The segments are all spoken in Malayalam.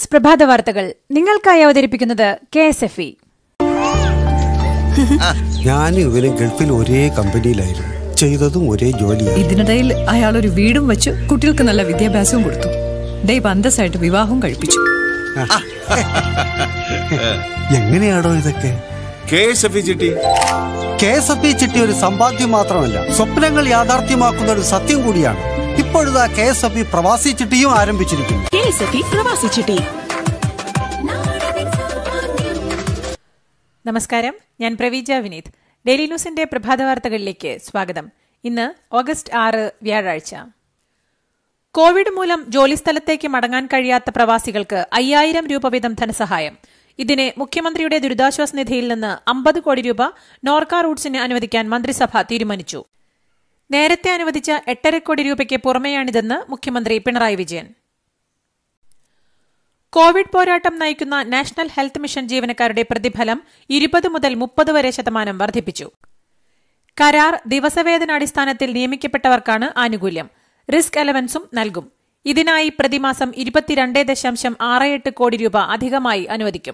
ന്യൂസ് പ്രഭാത വാർത്തകൾ നിങ്ങൾക്കായി അവതരിപ്പിക്കുന്നത് കെ എസ് എഫ് ഇ ഞാനും ഇവനും ഗൾഫിൽ ഒരേ കമ്പനിയിലായിരുന്നു ചെയ്തതും ഒരേ ജോലിയായിരുന്നു ഇതിനിടയിൽ അയാൾ ഒരു വീടും വെച്ചു കുട്ടികൾക്ക് നല്ല വിദ്യാഭ്യാസവും കൊടുത്തു ദൈവം അന്തസ്സായിട്ട് വിവാഹവും കഴിപ്പിച്ചു എങ്ങനെയാണോ ഇതൊക്കെ കെ എസ് എഫ് ചിട്ടി കെ എസ് എഫ് ഇ ചിട്ടി ഒരു സമ്പാദ്യം മാത്രമല്ല സ്വപ്നങ്ങൾ യാഥാർത്ഥ്യമാക്കുന്ന ഒരു സത്യം കൂടിയാണ് ഇപ്പോഴിതാ കെ എസ് എഫ് ഇ പ്രവാസി ചിട്ടിയും ആരംഭിച്ചിരിക്കുന്നു കെ എസ് എഫ് ഇ പ്രവാസി ചിട്ടി നമസ്കാരം ഞാൻ പ്രവീജ വിനീത് ഡെയിലി ന്യൂസിന്റെ പ്രഭാത വാർത്തകളിലേക്ക് സ്വാഗതം ഇന്ന് ഓഗസ്റ്റ് ആറ് വ്യാഴാഴ്ച കോവിഡ് മൂലം ജോലിസ്ഥലത്തേക്ക് മടങ്ങാൻ കഴിയാത്ത പ്രവാസികൾക്ക് അയ്യായിരം രൂപ വീതം ധനസഹായം ഇതിന് മുഖ്യമന്ത്രിയുടെ ദുരിതാശ്വാസ നിധിയിൽ നിന്ന് അമ്പത് കോടി രൂപ നോർക്ക റൂട്ട്സിന് അനുവദിക്കാൻ മന്ത്രിസഭ തീരുമാനിച്ചു നേരത്തെ അനുവദിച്ച എട്ടര കോടി രൂപയ്ക്ക് പുറമെയാണിതെന്ന് മുഖ്യമന്ത്രി പിണറായി വിജയൻ കോവിഡ് പോരാട്ടം നയിക്കുന്ന നാഷണൽ ഹെൽത്ത് മിഷൻ ജീവനക്കാരുടെ പ്രതിഫലം ഇരുപത് മുതൽ മുപ്പത് വരെ ശതമാനം വർദ്ധിപ്പിച്ചു കരാർ ദിവസവേതനാടിസ്ഥാനത്തിൽ നിയമിക്കപ്പെട്ടവർക്കാണ് ആനുകൂല്യം റിസ്ക് അലവൻസും നൽകും ഇതിനായി പ്രതിമാസം ഇരുപത്തിരണ്ട് ദശാംശം ആറ് എട്ട് കോടി രൂപ അധികമായി അനുവദിക്കും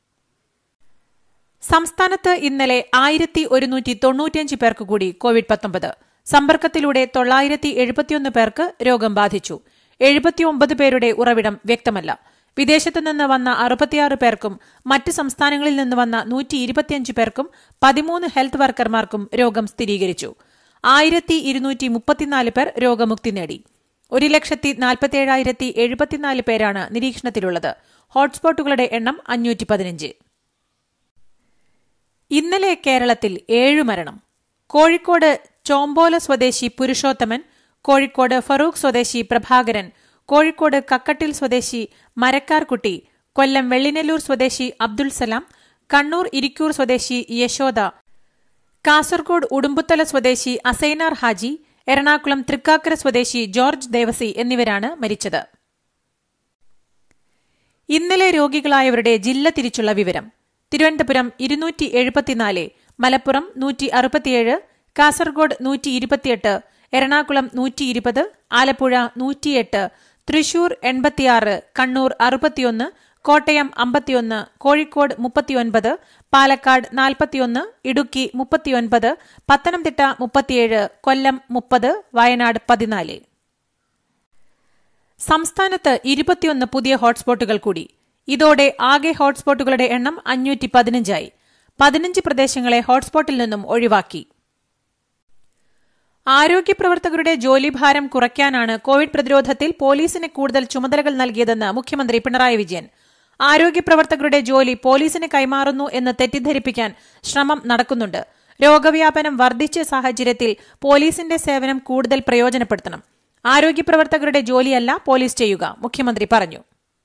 സംസ്ഥാനത്ത് ഇന്നലെ ആയിരത്തി ഒരുന്നൂറ്റി തൊണ്ണൂറ്റിയഞ്ച് പേർക്ക് കൂടി കോവിഡ് പത്തൊമ്പത് സമ്പർക്കത്തിലൂടെ തൊള്ളായിരത്തി എഴുപത്തിയൊന്ന് പേർക്ക് രോഗം ബാധിച്ചു എഴുപത്തിയൊമ്പത് പേരുടെ ഉറവിടം വ്യക്തമല്ല വിദേശത്തു നിന്ന് വന്ന അറുപത്തിയാറ് പേർക്കും മറ്റ് സംസ്ഥാനങ്ങളിൽ നിന്ന് വന്ന നൂറ്റി ഇരുപത്തിയഞ്ച് പേർക്കും പതിമൂന്ന് ഹെൽത്ത് വർക്കർമാർക്കും രോഗം സ്ഥിരീകരിച്ചു ആയിരത്തി ഇരുന്നൂറ്റി മുപ്പത്തിനാല് പേർ രോഗമുക്തി നേടി ഒരു ലക്ഷത്തി നാൽപ്പത്തിയേഴായിരത്തി എഴുപത്തിനാല് പേരാണ് നിരീക്ഷണത്തിലുള്ളത് ഹോട്ട്സ്പോട്ടുകളുടെ എണ്ണം അഞ്ഞൂറ്റി പതിനഞ്ച് ഇന്നലെ കേരളത്തിൽ ഏഴു മരണം കോഴിക്കോട് ചോമ്പോല സ്വദേശി പുരുഷോത്തമൻ കോഴിക്കോട് ഫറൂഖ് സ്വദേശി പ്രഭാകരൻ കോഴിക്കോട് കക്കട്ടിൽ സ്വദേശി മരക്കാർകുട്ടി കൊല്ലം വെള്ളിനെല്ലൂർ സ്വദേശി അബ്ദുൾ സലാം കണ്ണൂർ ഇരിക്കൂർ സ്വദേശി യശോദ കാസർഗോഡ് ഉടുമ്പുത്തല സ്വദേശി അസൈനാർ ഹാജി എറണാകുളം തൃക്കാക്കര സ്വദേശി ജോർജ് ദേവസി എന്നിവരാണ് മരിച്ചത് ഇന്നലെ രോഗികളായവരുടെ ജില്ല തിരിച്ചുള്ള വിവരം തിരുവനന്തപുരം ഇരുന്നൂറ്റി എഴുപത്തിനാല് മലപ്പുറം നൂറ്റി അറുപത്തിയേഴ് കാസർഗോഡ് നൂറ്റി ഇരുപത്തിയെട്ട് എറണാകുളം നൂറ്റി ഇരുപത് ആലപ്പുഴ നൂറ്റിയെട്ട് തൃശൂർ എൺപത്തിയാറ് കണ്ണൂർ അറുപത്തിയൊന്ന് കോട്ടയം അമ്പത്തിയൊന്ന് കോഴിക്കോട് മുപ്പത്തിയൊൻപത് പാലക്കാട് നാൽപ്പത്തിയൊന്ന് ഇടുക്കി മുപ്പത്തിയൊൻപത് പത്തനംതിട്ട മുപ്പത്തിയേഴ് കൊല്ലം മുപ്പത് വയനാട് പതിനാല് സംസ്ഥാനത്ത് ഇരുപത്തിയൊന്ന് പുതിയ ഹോട്ട്സ്പോട്ടുകൾ കൂടി ഇതോടെ ആകെ ഹോട്ട്സ്പോട്ടുകളുടെ എണ്ണം അഞ്ഞൂറ്റി പതിനഞ്ചായി പതിനഞ്ച് പ്രദേശങ്ങളെ ഹോട്ട്സ്പോട്ടിൽ നിന്നും ഒഴിവാക്കി ആരോഗ്യ പ്രവർത്തകരുടെ ജോലിഭാരം കുറയ്ക്കാനാണ് കോവിഡ് പ്രതിരോധത്തിൽ പോലീസിന് കൂടുതൽ ചുമതലകൾ നൽകിയതെന്ന് മുഖ്യമന്ത്രി പിണറായി വിജയൻ ആരോഗ്യ പ്രവർത്തകരുടെ ജോലി പോലീസിന് കൈമാറുന്നു എന്ന് തെറ്റിദ്ധരിപ്പിക്കാൻ ശ്രമം നടക്കുന്നുണ്ട് രോഗവ്യാപനം വർദ്ധിച്ച സാഹചര്യത്തിൽ പോലീസിന്റെ സേവനം കൂടുതൽ പ്രയോജനപ്പെടുത്തണം ആരോഗ്യ പ്രവർത്തകരുടെ ജോലിയല്ല പോലീസ് ചെയ്യുക മുഖ്യമന്ത്രി പറഞ്ഞു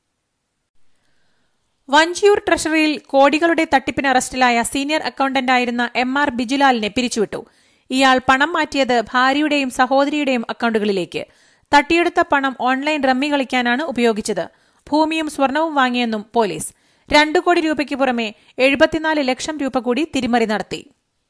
വഞ്ചിയൂർ ട്രഷറിയിൽ കോടികളുടെ തട്ടിപ്പിന് അറസ്റ്റിലായ സീനിയർ അക്കൌണ്ടന്റായിരുന്ന എം ആർ ബിജുലാലിനെ പിരിച്ചുവിട്ടു ഇയാൾ പണം മാറ്റിയത് ഭാര്യയുടെയും സഹോദരിയുടെയും അക്കൌണ്ടുകളിലേക്ക് തട്ടിയെടുത്ത പണം ഓൺലൈൻ റമ്മി കളിക്കാനാണ് ഉപയോഗിച്ചത് ഭൂമിയും സ്വർണവും വാങ്ങിയെന്നും പോലീസ് രണ്ടു കോടി രൂപയ്ക്ക് പുറമെ എഴുപത്തിനാല് ലക്ഷം രൂപ കൂടി തിരിമറി നടത്തി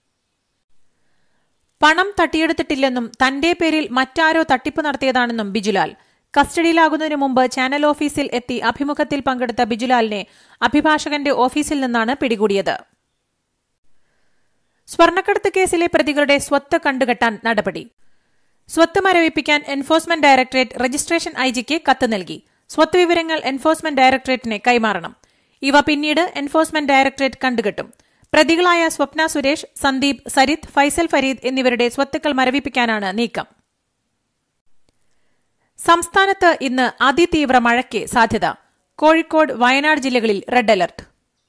പണം തട്ടിയെടുത്തിട്ടില്ലെന്നും തന്റെ പേരിൽ മറ്റാരോ തട്ടിപ്പ് നടത്തിയതാണെന്നും ബിജുലാൽ കസ്റ്റഡിയിലാകുന്നതിനു മുമ്പ് ചാനൽ ഓഫീസിൽ എത്തി അഭിമുഖത്തിൽ പങ്കെടുത്ത ബിജുലാലിനെ അഭിഭാഷകന്റെ ഓഫീസിൽ നിന്നാണ് പിടികൂടിയത് സ്വർണ്ണക്കടത്ത് കേസിലെ പ്രതികളുടെ സ്വത്ത് കണ്ടുകെട്ടാൻ നടപടി സ്വത്ത് മരവിപ്പിക്കാൻ എൻഫോഴ്സ്മെന്റ് ഡയറക്ടറേറ്റ് രജിസ്ട്രേഷൻ ഐജിക്ക് കത്ത് നൽകി സ്വത്ത് വിവരങ്ങൾ എൻഫോഴ്സ്മെന്റ് ഡയറക്ടറേറ്റിന് കൈമാറണം ഇവ പിന്നീട് എൻഫോഴ്സ്മെന്റ് ഡയറക്ടറേറ്റ് കണ്ടുകെട്ടും പ്രതികളായ സ്വപ്ന സുരേഷ് സന്ദീപ് സരിത് ഫൈസൽ ഫരീദ് എന്നിവരുടെ സ്വത്തുക്കൾ മരവിപ്പിക്കാനാണ് നീക്കം സംസ്ഥാനത്ത് ഇന്ന് അതിതീവ്ര മഴയ്ക്ക് സാധ്യത കോഴിക്കോട് വയനാട് ജില്ലകളിൽ റെഡ് അലർട്ട്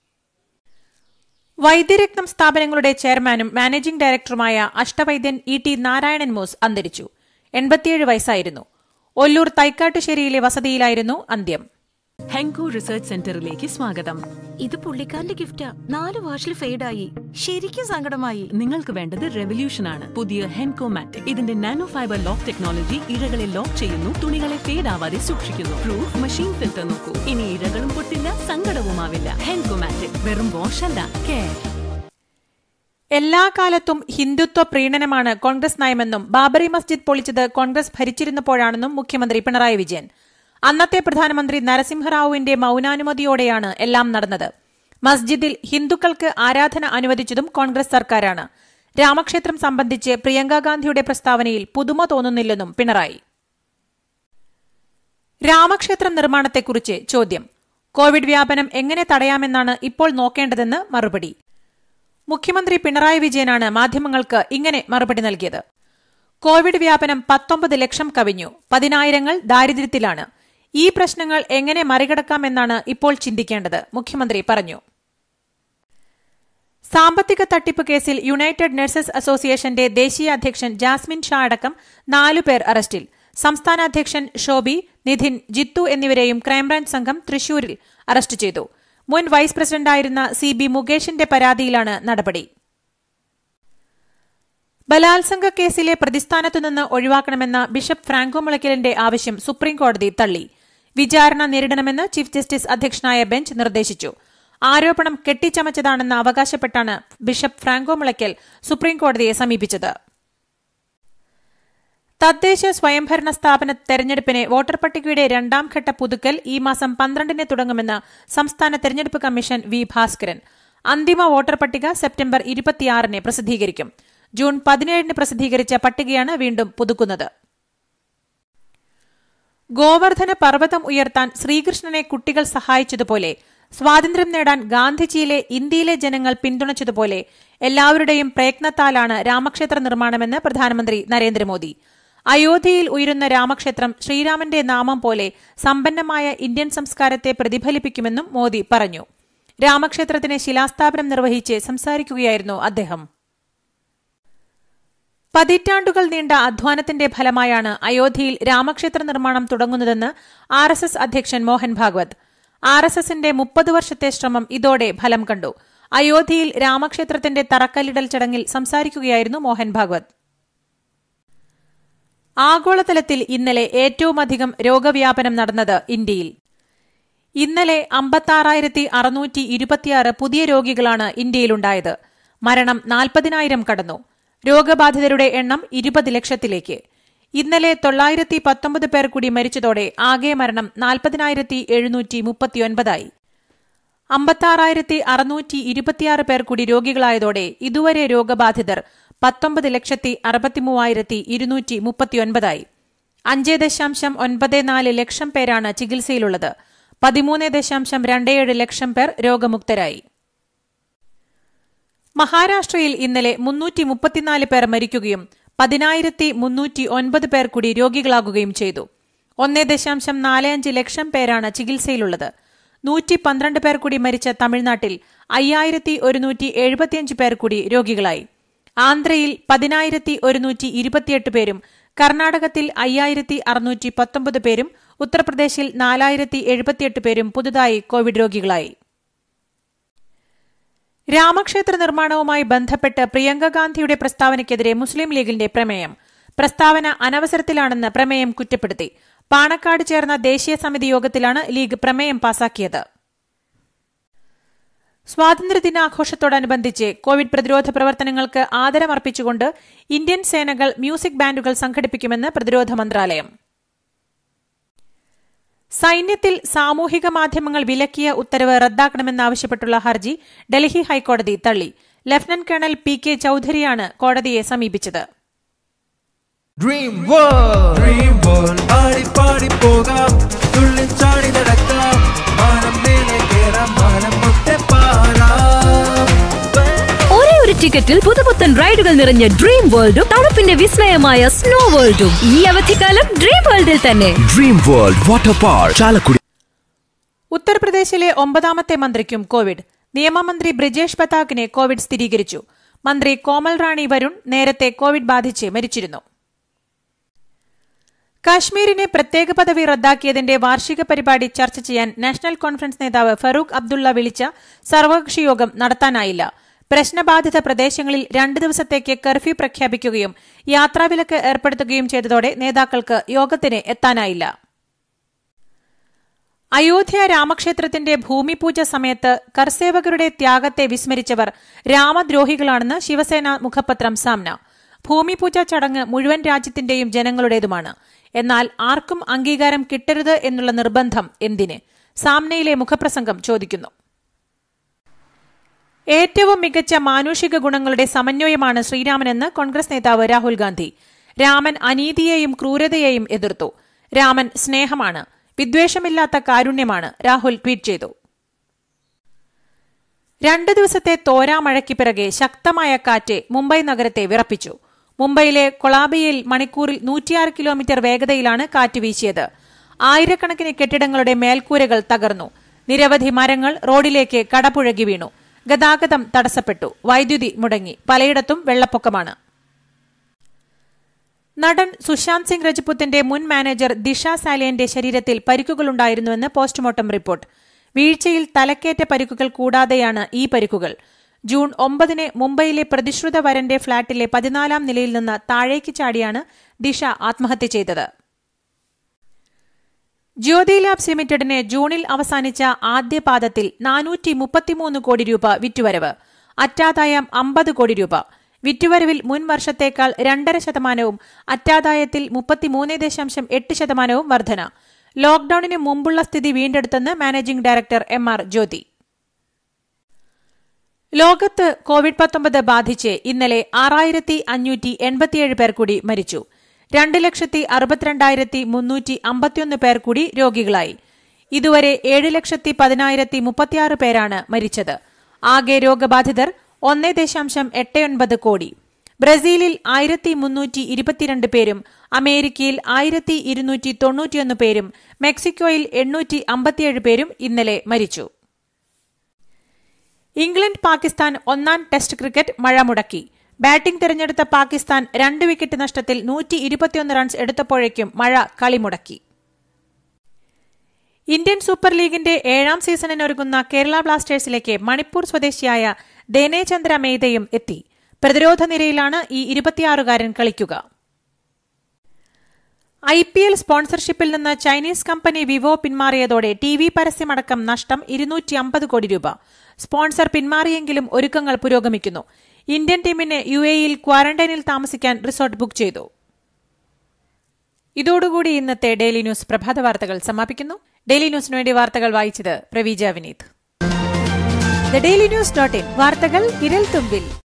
വൈദ്യരത്നം സ്ഥാപനങ്ങളുടെ ചെയർമാനും മാനേജിംഗ് ഡയറക്ടറുമായ അഷ്ടവൈദ്യൻ ഇ ടി നാരായണൻ മോസ് അന്തരിച്ചു എൺപത്തിയേഴ് വയസ്സായിരുന്നു ഒല്ലൂർ തൈക്കാട്ടുശ്ശേരിയിലെ വസതിയിലായിരുന്നു അന്ത്യം ഹെങ്കോ റിസർച്ച് സെന്ററിലേക്ക് സ്വാഗതം ഇത് പുള്ളിക്കാരന്റെ ഗിഫ്റ്റാ നാല് വാഷിൽ ഫെയ്ഡായി ശരിക്കും സങ്കടമായി നിങ്ങൾക്ക് വേണ്ടത് റെവല്യൂഷൻ ആണ് പുതിയ ഹെൻകോ മാറ്റ് ഇതിന്റെ നാനോ ഫൈബർ ലോക്ക് ടെക്നോളജി ഇഴകളെ ലോക്ക് ചെയ്യുന്നു തുണികളെ ഫേഡ് ആവാതെ സൂക്ഷിക്കുന്നു പ്രൂഫ് മെഷീൻ ഫിൽറ്റർ നോക്കൂ ഇനി ഇഴകളും പൊട്ടില്ല സങ്കടവുമാവില്ല ഹെൻകോ മാറ്റ് വെറും വാഷ് അല്ല കെയർ എല്ലാ കാലത്തും ഹിന്ദുത്വ പ്രീണനമാണ് കോൺഗ്രസ് നയമെന്നും ബാബറി മസ്ജിദ് പൊളിച്ചത് കോൺഗ്രസ് ഭരിച്ചിരുന്നപ്പോഴാണെന്നും മുഖ്യമന്ത്രി പിണറായി വിജയൻ അന്നത്തെ പ്രധാനമന്ത്രി നരസിംഹറാവുവിന്റെ മൌനാനുമതിയോടെയാണ് എല്ലാം നടന്നത് മസ്ജിദിൽ ഹിന്ദുക്കൾക്ക് ആരാധന അനുവദിച്ചതും കോൺഗ്രസ് സർക്കാരാണ് രാമക്ഷേത്രം സംബന്ധിച്ച് പ്രിയങ്ക ഗാന്ധിയുടെ പ്രസ്താവനയിൽ പുതുമ തോന്നുന്നില്ലെന്നും പിണറായി രാമക്ഷേത്രം നിർമ്മാണത്തെക്കുറിച്ച് ചോദ്യം കോവിഡ് വ്യാപനം എങ്ങനെ തടയാമെന്നാണ് ഇപ്പോൾ നോക്കേണ്ടതെന്ന് മറുപടി മുഖ്യമന്ത്രി പിണറായി വിജയനാണ് മാധ്യമങ്ങൾക്ക് ഇങ്ങനെ മറുപടി നൽകിയത് കോവിഡ് വ്യാപനം പത്തൊമ്പത് ലക്ഷം കവിഞ്ഞു പതിനായിരങ്ങൾ ദാരിദ്ര്യത്തിലാണ് ഈ പ്രശ്നങ്ങൾ എങ്ങനെ മറികടക്കാമെന്നാണ് ഇപ്പോൾ ചിന്തിക്കേണ്ടത് മുഖ്യമന്ത്രി പറഞ്ഞു സാമ്പത്തിക തട്ടിപ്പ് കേസിൽ യുണൈറ്റഡ് നഴ്സസ് അസോസിയേഷന്റെ ദേശീയ അധ്യക്ഷൻ ജാസ്മിൻ ഷാ അടക്കം നാലുപേർ അറസ്റ്റിൽ സംസ്ഥാന അധ്യക്ഷൻ ഷോബി നിധിൻ ജിത്തു എന്നിവരെയും ക്രൈംബ്രാഞ്ച് സംഘം തൃശൂരിൽ അറസ്റ്റ് ചെയ്തു മുൻ വൈസ് പ്രസിഡന്റായിരുന്ന സി ബി മുകേഷിന്റെ പരാതിയിലാണ് നടപടി ബലാത്സംഗ കേസിലെ പ്രതിസ്ഥാനത്തുനിന്ന് ഒഴിവാക്കണമെന്ന ബിഷപ്പ് ഫ്രാങ്കോ മുളയ്ക്കലിന്റെ ആവശ്യം സുപ്രീംകോടതി തള്ളി വിചാരണ നേരിടണമെന്ന് ചീഫ് ജസ്റ്റിസ് അധ്യക്ഷനായ ബെഞ്ച് നിർദ്ദേശിച്ചു ആരോപണം കെട്ടിച്ചമച്ചതാണെന്ന് അവകാശപ്പെട്ടാണ് ബിഷപ്പ് ഫ്രാങ്കോ മുളയ്ക്കൽ സുപ്രീംകോടതിയെ സമീപിച്ചത് തദ്ദേശ സ്വയംഭരണ സ്ഥാപന തെരഞ്ഞെടുപ്പിന് വോട്ടർ പട്ടികയുടെ രണ്ടാം ഘട്ട പുതുക്കൽ ഈ മാസം പന്ത്രണ്ടിന് തുടങ്ങുമെന്ന് സംസ്ഥാന തെരഞ്ഞെടുപ്പ് കമ്മീഷൻ വി ഭാസ്കരൻ അന്തിമ വോട്ടർ പട്ടിക സെപ്റ്റംബർ ഇരുപത്തിയാറിന് പ്രസിദ്ധീകരിക്കും ജൂൺ പതിനേഴിന് പ്രസിദ്ധീകരിച്ച പട്ടികയാണ് വീണ്ടും പുതുക്കുന്നത് ഗോവർദ്ധന പർവ്വതം ഉയർത്താൻ ശ്രീകൃഷ്ണനെ കുട്ടികൾ സഹായിച്ചതുപോലെ സ്വാതന്ത്ര്യം നേടാൻ ഗാന്ധിജിയിലെ ഇന്ത്യയിലെ ജനങ്ങൾ പിന്തുണച്ചതുപോലെ എല്ലാവരുടെയും പ്രയത്നത്താലാണ് രാമക്ഷേത്ര നിർമ്മാണമെന്ന് പ്രധാനമന്ത്രി നരേന്ദ്രമോദി അയോധ്യയിൽ ഉയരുന്ന രാമക്ഷേത്രം ശ്രീരാമന്റെ നാമം പോലെ സമ്പന്നമായ ഇന്ത്യൻ സംസ്കാരത്തെ പ്രതിഫലിപ്പിക്കുമെന്നും മോദി പറഞ്ഞു രാമക്ഷേത്രത്തിന് ശിലാസ്ഥാപനം നിർവഹിച്ച് സംസാരിക്കുകയായിരുന്നു അദ്ദേഹം പതിറ്റാണ്ടുകൾ നീണ്ട അധ്വാനത്തിന്റെ ഫലമായാണ് അയോധ്യയിൽ രാമക്ഷേത്ര നിർമ്മാണം തുടങ്ങുന്നതെന്ന് ആർ എസ് എസ് അധ്യക്ഷൻ മോഹൻ ഭാഗവത് ആർ എസ് എസിന്റെ മുപ്പത് വർഷത്തെ ശ്രമം ഇതോടെ ഫലം കണ്ടു അയോധ്യയിൽ രാമക്ഷേത്രത്തിന്റെ തറക്കല്ലിടൽ ചടങ്ങിൽ സംസാരിക്കുകയായിരുന്നു മോഹൻ ഭാഗവത് ആഗോളതലത്തിൽ ഇന്നലെ ഏറ്റവുമധികം രോഗവ്യാപനം നടന്നത് ഇന്ത്യയിൽ ഇന്നലെ അമ്പത്താറായിരത്തി അറുന്നൂറ്റി ഇരുപത്തിയാറ് പുതിയ രോഗികളാണ് ഇന്ത്യയിലുണ്ടായത് മരണം നാൽപ്പതിനായിരം കടന്നു രോഗബാധിതരുടെ എണ്ണം ഇരുപത് ലക്ഷത്തിലേക്ക് ഇന്നലെ തൊള്ളായിരത്തി പത്തൊമ്പത് പേർ കൂടി മരിച്ചതോടെ ആകെ മരണം നാൽപ്പതിനായിരത്തി എഴുന്നൂറ്റി മുപ്പത്തിയൊൻപതായി അമ്പത്താറായിരത്തി അറുന്നൂറ്റി ഇരുപത്തിയാറ് പേർ കൂടി രോഗികളായതോടെ ഇതുവരെ രോഗബാധിതർ പത്തൊമ്പത് ലക്ഷത്തി അറുപത്തിമൂവായിരത്തി ഇരുന്നൂറ്റി മുപ്പത്തിയൊൻപതായി അഞ്ച് ദശാംശം ഒൻപത് നാല് ലക്ഷം പേരാണ് ചികിത്സയിലുള്ളത് പതിമൂന്ന് ദശാംശം രണ്ടേഴ് ലക്ഷം പേർ രോഗമുക്തരായി മഹാരാഷ്ട്രയിൽ ഇന്നലെ മുന്നൂറ്റി മുപ്പത്തിനാല് പേർ മരിക്കുകയും പതിനായിരത്തി മുന്നൂറ്റി ഒൻപത് പേർ കൂടി രോഗികളാകുകയും ചെയ്തു ഒന്നേ ദശാംശം നാല് അഞ്ച് ലക്ഷം പേരാണ് ചികിത്സയിലുള്ളത് നൂറ്റി പന്ത്രണ്ട് പേർ കൂടി മരിച്ച തമിഴ്നാട്ടിൽ അയ്യായിരത്തി ഒരുന്നൂറ്റി എഴുപത്തിയഞ്ച് പേർ കൂടി രോഗികളായി ആന്ധ്രയിൽ പതിനായിരത്തി ഒരുന്നൂറ്റി ഇരുപത്തിയെട്ട് പേരും കർണാടകത്തിൽ അയ്യായിരത്തി അറുന്നൂറ്റി പത്തൊമ്പത് പേരും ഉത്തർപ്രദേശിൽ നാലായിരത്തി എഴുപത്തിയെട്ട് പേരും പുതുതായി കോവിഡ് രോഗികളായി രാമക്ഷേത്ര നിർമ്മാണവുമായി ബന്ധപ്പെട്ട് പ്രിയങ്ക ഗാന്ധിയുടെ പ്രസ്താവനയ്ക്കെതിരെ മുസ്ലിം ലീഗിന്റെ പ്രമേയം പ്രസ്താവന അനവസരത്തിലാണെന്ന് പ്രമേയം കുറ്റപ്പെടുത്തി പാണക്കാട് ചേർന്ന ദേശീയ സമിതി യോഗത്തിലാണ് ലീഗ് പ്രമേയം പാസാക്കിയത് സ്വാതന്ത്ര്യദിനാഘോഷത്തോടനുബന്ധിച്ച് കോവിഡ് പ്രതിരോധ പ്രവർത്തനങ്ങൾക്ക് ആദരമർപ്പിച്ചുകൊണ്ട് ഇന്ത്യൻ സേനകൾ മ്യൂസിക് ബാൻഡുകൾ സംഘടിപ്പിക്കുമെന്ന് പ്രതിരോധ മന്ത്രാലയം സൈന്യത്തിൽ സാമൂഹിക മാധ്യമങ്ങൾ വിലക്കിയ ഉത്തരവ് റദ്ദാക്കണമെന്നാവശ്യപ്പെട്ടുള്ള ഹർജി ഡൽഹി ഹൈക്കോടതി തള്ളി ലഫ്റ്റനന്റ് കേണൽ പി കെ ചൌധരിയാണ് കോടതിയെ സമീപിച്ചത് ഡ്രീം വേൾഡ് ഡ്രീം വേൾഡ് പാടി പാടി പോകാം തുള്ളി ചാടി നടക്കാം മാനം മേലെ കേറാം മാനം മുട്ടെ പാറാം ഒരേ ഒരു ടിക്കറ്റിൽ പുതുപുത്തൻ റൈഡുകൾ നിറഞ്ഞ ഡ്രീം വേൾഡും തണുപ്പിന്റെ വിസ്മയമായ സ്നോ വേൾഡും ഈ അവധിക്കാലം ഡ്രീം വേൾഡിൽ തന്നെ dream world water park Chalakudy ഉത്തർപ്രദേശിലെ ഒമ്പതാമത്തെ മന്ത്രിക്കും കോവിഡ് നിയമമന്ത്രി ബ്രിജേഷ് പതാക്കിനെ കോവിഡ് സ്ഥിരീകരിച്ചു മന്ത്രി കോമൽ റാണി വരുൺ നേരത്തെ കോവിഡ് ബാധിച്ച് മരിച്ചിരുന്നു കാശ്മീരിനെ പ്രത്യേക പദവി റദ്ദാക്കിയതിന്റെ വാർഷിക പരിപാടി ചർച്ച ചെയ്യാൻ നാഷണൽ കോൺഫറൻസ് നേതാവ് ഫറൂഖ് അബ്ദുള്ള വിളിച്ച സർവകക്ഷി യോഗം നടത്താനായില്ല പ്രശ്നബാധിത പ്രദേശങ്ങളിൽ രണ്ട് ദിവസത്തേക്ക് കർഫ്യൂ പ്രഖ്യാപിക്കുകയും യാത്രാവിലക്ക് ഏർപ്പെടുത്തുകയും ചെയ്തതോടെ നേതാക്കൾക്ക് യോഗത്തിന് എത്താനായില്ല അയോധ്യ രാമക്ഷേത്രത്തിന്റെ ഭൂമിപൂജ സമയത്ത് കർസേവകരുടെ ത്യാഗത്തെ വിസ്മരിച്ചവർ രാമദ്രോഹികളാണെന്ന് ശിവസേന മുഖപത്രം സാമ്ന ഭൂമിപൂജ ചടങ്ങ് മുഴുവൻ രാജ്യത്തിന്റെയും ജനങ്ങളുടേതുമാണ് എന്നാൽ ആർക്കും അംഗീകാരം കിട്ടരുത് എന്നുള്ള നിർബന്ധം എന്തിന് സാമ്നയിലെ മുഖപ്രസംഗം ചോദിക്കുന്നു ഏറ്റവും മികച്ച മാനുഷിക ഗുണങ്ങളുടെ സമന്വയമാണ് ശ്രീരാമനെന്ന് കോൺഗ്രസ് നേതാവ് രാഹുൽ ഗാന്ധി രാമൻ അനീതിയെയും ക്രൂരതയെയും എതിർത്തു രാമൻ സ്നേഹമാണ് വിദ്വേഷമില്ലാത്ത കാരുണ്യമാണ് രാഹുൽ ട്വീറ്റ് ചെയ്തു രണ്ടു ദിവസത്തെ തോരാമഴയ്ക്ക് പിറകെ ശക്തമായ കാറ്റ് മുംബൈ നഗരത്തെ വിറപ്പിച്ചു മുംബൈയിലെ കൊളാബിയയിൽ മണിക്കൂറിൽ നൂറ്റിയാറ് കിലോമീറ്റർ വേഗതയിലാണ് കാറ്റ് വീശിയത് ആയിരക്കണക്കിന് കെട്ടിടങ്ങളുടെ മേൽക്കൂരകൾ തകർന്നു നിരവധി മരങ്ങൾ റോഡിലേക്ക് കടപുഴകി വീണു ഗതാഗതം തടസ്സപ്പെട്ടു വൈദ്യുതി മുടങ്ങി പലയിടത്തും വെള്ളപ്പൊക്കമാണ് നടൻ സുശാന്ത് സിംഗ് രജപുത്തിന്റെ മുൻ മാനേജർ ദിഷ സാലിയന്റെ ശരീരത്തിൽ പരിക്കുകളുണ്ടായിരുന്നുവെന്ന് പോസ്റ്റ്മോർട്ടം റിപ്പോർട്ട് വീഴ്ചയിൽ തലക്കേറ്റ പരിക്കുകൾ കൂടാതെയാണ് ഈ പരിക്കുകൾ ജൂൺ ഒമ്പതിന് മുംബൈയിലെ പ്രതിശ്രുത വരന്റെ ഫ്ളാറ്റിലെ പതിനാലാം നിലയിൽ നിന്ന് താഴേക്ക് ചാടിയാണ് ദിഷ ആത്മഹത്യ ചെയ്തത് ജ്യോതി ലാബ്സ് ലിമിറ്റഡിന് ജൂണിൽ അവസാനിച്ച ആദ്യ പാദത്തിൽ നാനൂറ്റി മുപ്പത്തിമൂന്ന് കോടി രൂപ വിറ്റുവരവ് അറ്റാദായം അമ്പത് കോടി രൂപ വിറ്റുവരവിൽ മുൻ വർഷത്തേക്കാൾ രണ്ടര ശതമാനവും അറ്റാദായത്തിൽ മുപ്പത്തിമൂന്ന് ദശാംശം എട്ട് ശതമാനവും വർധന ലോക്ഡൌണിന് മുമ്പുള്ള സ്ഥിതി വീണ്ടെടുത്തെന്ന് managing director M R Jyothi ലോകത്ത് കോവിഡ് പത്തൊമ്പത് ബാധിച്ച് ഇന്നലെ ആറായിരത്തി അഞ്ഞൂറ്റി എൺപത്തിയേഴ് പേർ കൂടി മരിച്ചു രണ്ട് ലക്ഷത്തി അറുപത്തിരണ്ടായിരത്തി മുന്നൂറ്റി അമ്പത്തിയൊന്ന് പേർ കൂടി രോഗികളായി ഇതുവരെ ഏഴ് ലക്ഷത്തി പതിനായിരത്തി മുപ്പത്തിയാറ് പേരാണ് മരിച്ചത് ആകെ രോഗബാധിതർ ഒന്ന് ദശാംശം എട്ട് ഒൻപത് കോടി ബ്രസീലിൽ ആയിരത്തി മുന്നൂറ്റി ഇരുപത്തിരണ്ട് പേരും അമേരിക്കയിൽ ആയിരത്തി ഇരുന്നൂറ്റി തൊണ്ണൂറ്റിയൊന്ന് പേരും മെക്സിക്കോയിൽ എണ്ണൂറ്റി അമ്പത്തിയേഴ് പേരും ഇന്നലെ മരിച്ചു ഇംഗ്ലണ്ട് പാകിസ്ഥാൻ ഒന്നാം ടെസ്റ്റ് ക്രിക്കറ്റ് മഴ മുടക്കി ബാറ്റിംഗ് തിരഞ്ഞെടുത്ത പാകിസ്ഥാൻ രണ്ട് വിക്കറ്റ് നഷ്ടത്തിൽ നൂറ്റി ഇരുപത്തിയൊന്ന് റൺസ് എടുത്തപ്പോഴേക്കും മഴ കളി മുടക്കി ഇന്ത്യൻ സൂപ്പർ ലീഗിന്റെ ഏഴാം സീസണിനൊരുങ്ങുന്ന കേരള ബ്ലാസ്റ്റേഴ്സിലേക്ക് മണിപ്പൂർ സ്വദേശിയായ ദേനേചന്ദ്ര മേധയും എത്തി പ്രതിരോധ നിരയിലാണ് ഈ ഇരുപത്തിയാറുകാരൻ കളിക്കുക ഐ പി എൽ സ്പോൺസർഷിപ്പിൽ നിന്ന് ചൈനീസ് കമ്പനി വിവോ പിന്മാറിയതോടെ ടി വി പരസ്യമടക്കം നഷ്ടം ഇരുന്നൂറ്റി അമ്പത് കോടി രൂപ സ്പോൺസർ പിന്മാറിയെങ്കിലും ഒരുക്കങ്ങൾ പുരോഗമിക്കുന്നു ഇന്ത്യൻ ടീമിന് യു എയിൽ ക്വാറന്റൈനിൽ താമസിക്കാൻ റിസോർട്ട് ബുക്ക് ചെയ്തു ഇതോടുകൂടി ഇന്നത്തെ ഡെയിലി ന്യൂസ് പ്രഭാത വാർത്തകൾ സമാപിക്കുന്നു ഡെയിലി ന്യൂസിന് വേണ്ടി വാർത്തകൾ വായിച്ചത് Praveeja Vineeth the daily news dot in വാർത്തകൾ വിരൽ തുമ്പിൽ